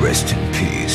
Rest in peace.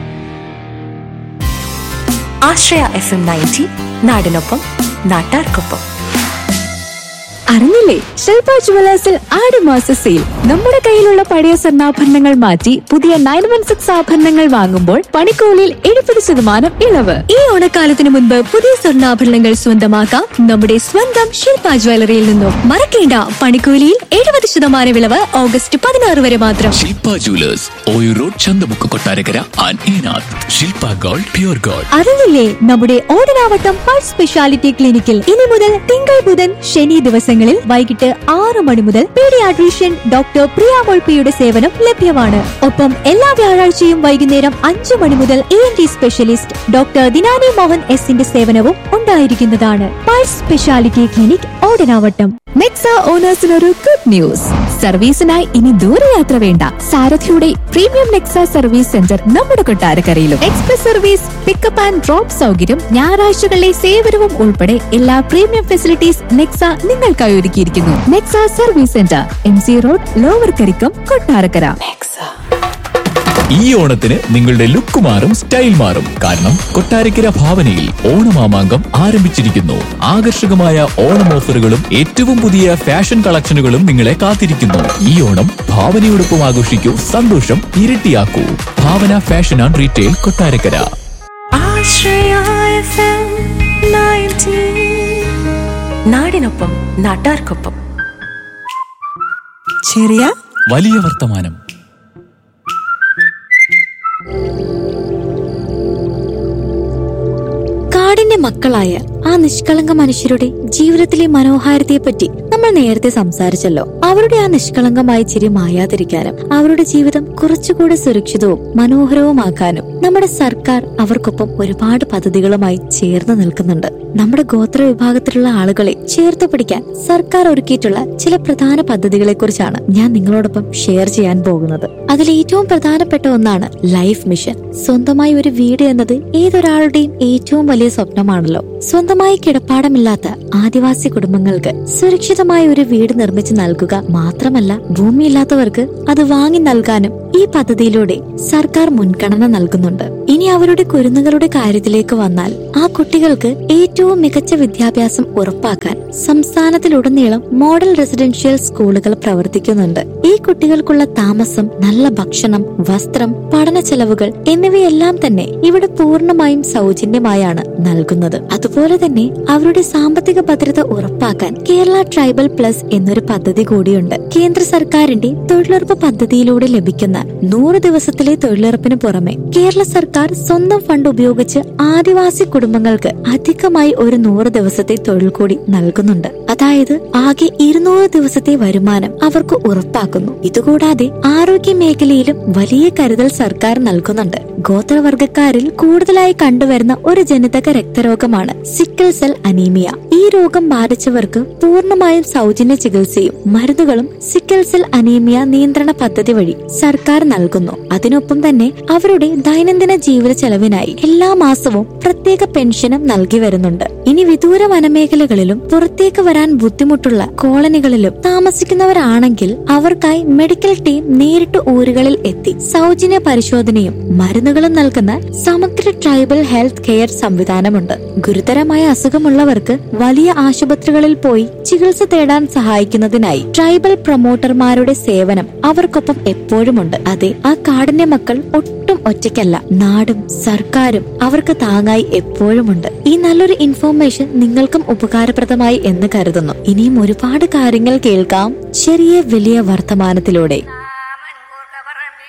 Ashraya F M ninety നാടിനൊപ്പം നാട്ടാർക്കൊപ്പം അറിഞ്ഞില്ലേ ശില്പ ജുവലേഴ്സിൽ ആടുമാസ സെയിൽ നമ്മുടെ കയ്യിലുള്ള പഴയ സ്വർണ്ണാഭരണങ്ങൾ മാറ്റി പുതിയ നയൻ വൺ സിക്സ് ആഭരണങ്ങൾ വാങ്ങുമ്പോൾ പണിക്കൂലിയിൽ എഴുപത് ശതമാനം ഇളവ് ഈ ഓണക്കാലത്തിന് മുൻപ് പുതിയ സ്വർണ്ണാഭരണങ്ങൾ സ്വന്തമാക്കാം നമ്മുടെ സ്വന്തം ശില്പ ജ്വല്ലറിയിൽ നിന്നും മറക്കേണ്ട പണിക്കൂലിയിൽ എഴുപത് ശതമാനം ഇളവ് ഓഗസ്റ്റ് പതിനാറ് വരെ മാത്രം Shilpa jewellers Oyoor road Chanthamukku Kottarakkara and ഈനാഥ് ശില്പ ഗോൾഡ് പ്യൂർ ഗോൾഡ് അറിഞ്ഞില്ലേ നമ്മുടെ ഓടനാവട്ടം പൾസ് സ്പെഷ്യാലിറ്റി ക്ലിനിക്കിൽ ഇനി മുതൽ തിങ്കൾ ബുധൻ ശനി ദിവസങ്ങളിൽ വൈകിട്ട് ആറ് മണി മുതൽ പീഡിയാട്രീഷ്യൻ ഡോക്ടർ പ്രിയ മൊൾപ്പിയുടെ സേവനം ലഭ്യമാണ് ഒപ്പം എല്ലാ വ്യാഴാഴ്ചയും വൈകുന്നേരം അഞ്ചു മണി മുതൽ E N T specialist doctor Dinani Mohan എസിന്റെ സേവനവും ഉണ്ടായിരിക്കുന്നതാണ് pulse speciality clinic Odanavattam Nexa ഓണേഴ്സിന് ഒരു ഗുഡ് ന്യൂസ് സർവീസിനായി ഇനി ദൂരയാത്ര വേണ്ട സാരഥിയുടെ പ്രീമിയം നെക്സ സർവീസ് സെന്റർ നമ്മുടെ കൊട്ടാരക്കരയിലും express service pickup and drop സൗകര്യം ഞായറാഴ്ചകളിലെ സേവനവും ഉൾപ്പെടെ എല്ലാ പ്രീമിയം ഫെസിലിറ്റീസ് നെക്സ നിങ്ങൾക്കായി ഒരുക്കിയിരിക്കുന്നു Nexa service centre M C road lower Karikkam Kottarakkara ഈ ഓണത്തിന് നിങ്ങളുടെ ലുക്ക് മാറും സ്റ്റൈൽ മാറും കാരണം കൊട്ടാരക്കര ഭാവനയിൽ ഓണമാമാങ്കം ആരംഭിച്ചിരിക്കുന്നു ആകർഷകമായ ഓണം ഓഫറുകളും ഏറ്റവും പുതിയ ഫാഷൻ കളക്ഷനുകളും നിങ്ങളെ കാത്തിരിക്കുന്നു ഈ ഓണം ഭാവനയോടൊപ്പം ആഘോഷിക്കൂ സന്തോഷം ഇരട്ടിയാക്കൂ Bhavana fashion and retail Kottarakkara Ashraya F M ninety നാടിനൊപ്പം നാട്ടാർക്കൊപ്പം ചെറിയ വലിയ വർത്തമാനം കാടിന്റെ മക്കളായ ആ നിഷ്കളങ്ക മനുഷ്യരുടെ ജീവിതത്തിലെ മനോഹാരിതയെപ്പറ്റി നമ്മൾ നേരത്തെ സംസാരിച്ചല്ലോ അവരുടെ ആ നിഷ്കളങ്കമായ ചിരി മായാതിരിക്കാനും അവരുടെ ജീവിതം കുറച്ചുകൂടെ സുരക്ഷിതവും മനോഹരവുമാക്കാനും നമ്മുടെ സർക്കാർ അവർക്കൊപ്പം ഒരുപാട് പദ്ധതികളുമായി ചേർന്ന് നിൽക്കുന്നുണ്ട് നമ്മുടെ ഗോത്ര വിഭാഗത്തിലുള്ള ആളുകളെ ചേർത്ത് പിടിക്കാൻ സർക്കാർ ഒരുക്കിയിട്ടുള്ള ചില പ്രധാന പദ്ധതികളെ കുറിച്ചാണ് ഞാൻ നിങ്ങളോടൊപ്പം ഷെയർ ചെയ്യാൻ പോകുന്നത് അതിൽ ഏറ്റവും പ്രധാനപ്പെട്ട ഒന്നാണ് ലൈഫ് മിഷൻ സ്വന്തമായി ഒരു വീട് എന്നത് ഏതൊരാളുടെയും ഏറ്റവും വലിയ സ്വപ്നമാണല്ലോ സ്വന്തമായി കിടപ്പാടമില്ലാത്ത ആദിവാസി കുടുംബങ്ങൾക്ക് സുരക്ഷിതമായ ഒരു വീട് നിർമ്മിച്ചു നൽകുക മാത്രമല്ല ഭൂമിയില്ലാത്തവർക്ക് അത് വാങ്ങി നൽകാനും ഈ പദ്ധതിയിലൂടെ സർക്കാർ മുൻഗണന നൽകുന്നുണ്ട് ഇനി അവരുടെ കുരുന്നുകളുടെ കാര്യത്തിലേക്ക് വന്നാൽ ആ കുട്ടികൾക്ക് ഏറ്റവും മികച്ച വിദ്യാഭ്യാസം ഉറപ്പാക്കാൻ സംസ്ഥാനത്തിലുടനീളം മോഡൽ റെസിഡൻഷ്യൽ സ്കൂളുകൾ പ്രവർത്തിക്കുന്നുണ്ട് ഈ കുട്ടികൾക്കുള്ള താമസം നല്ല ഭക്ഷണം വസ്ത്രം പഠന ചെലവുകൾ എന്നിവയെല്ലാം തന്നെ ഇവിടെ പൂർണ്ണമായും സൗജന്യമായാണ് നൽകുന്നത് അതുപോലെ തന്നെ അവരുടെ സാമ്പത്തിക ഭദ്രത ഉറപ്പാക്കാൻ കേരള ട്രൈബൽ പ്ലസ് എന്നൊരു പദ്ധതി കൂടിയുണ്ട് കേന്ദ്ര സർക്കാരിന്റെ തൊഴിലുറപ്പ് പദ്ധതിയിലൂടെ ലഭിക്കുന്ന നൂറ് ദിവസത്തിലെ തൊഴിലുറപ്പിന് പുറമെ കേരള സർക്കാർ സ്വന്തം ഫണ്ട് ഉപയോഗിച്ച് ആദിവാസി കുടുംബങ്ങൾക്ക് അധികമായി ഒരു നൂറ് ദിവസത്തെ തൊഴിൽ കൂടി നൽകുന്നുണ്ട് അതായത് ആകെ ഇരുന്നൂറ് ദിവസത്തെ വരുമാനം അവർക്ക് ഉറപ്പാക്കുന്നു ഇതുകൂടാതെ ആരോഗ്യ മേഖലയിലും വലിയ കരുതൽ സർക്കാർ നൽകുന്നുണ്ട് ഗോത്രവർഗക്കാരിൽ കൂടുതലായി കണ്ടുവരുന്ന ഒരു ജനിതക രക്തരോഗമാണ് സിക്കിൾ സെൽ അനീമിയ ഈ രോഗം ബാധിച്ചവർക്ക് പൂർണ്ണമായും സൗജന്യ ചികിത്സയും മരുന്നുകളും സിക്കിൾ സെൽ അനീമിയ നിയന്ത്രണ പദ്ധതി വഴി സർക്കാർ നൽകുന്നു അതിനൊപ്പം തന്നെ അവരുടെ ദൈനംദിന ജീവിത ചെലവിനായി എല്ലാ മാസവും പ്രത്യേക പെൻഷനും നൽകി വരുന്നുണ്ട് ഇനി വിദൂര വനമേഖലകളിലും പുറത്തേക്ക് വരാൻ ബുദ്ധിമുട്ടുള്ള കോളനികളിലും താമസിക്കുന്നവരാണെങ്കിൽ അവർക്കായി മെഡിക്കൽ ടീം നേരിട്ട് ഊരുകളിൽ എത്തി സൗജന്യ പരിശോധനയും മരുന്നുകളും നൽകുന്ന സമഗ്ര ട്രൈബൽ ഹെൽത്ത് കെയർ സംവിധാനമുണ്ട് ഗുരുതരമായ അസുഖമുള്ളവർക്ക് വലിയ ആശുപത്രികളിൽ പോയി ചികിത്സ തേടാൻ സഹായിക്കുന്നതിനായി ട്രൈബൽ പ്രൊമോട്ടർമാരുടെ സേവനം അവർക്കൊപ്പം എപ്പോഴുമുണ്ട് അതെ ആ കാടിന്റെ മക്കൾ ഒട്ടും ഒറ്റയ്ക്കല്ല നാടും സർക്കാരും അവർക്ക് താങ്ങായി എപ്പോഴുമുണ്ട് ഈ നല്ലൊരു ഇൻഫോർമേഷൻ നിങ്ങൾക്കും ഉപകാരപ്രദമായി എന്ന് കരുതുന്നു ഇനിയും ഒരുപാട് കാര്യങ്ങൾ കേൾക്കാം ചെറിയ വലിയ വർത്തമാനത്തിലൂടെ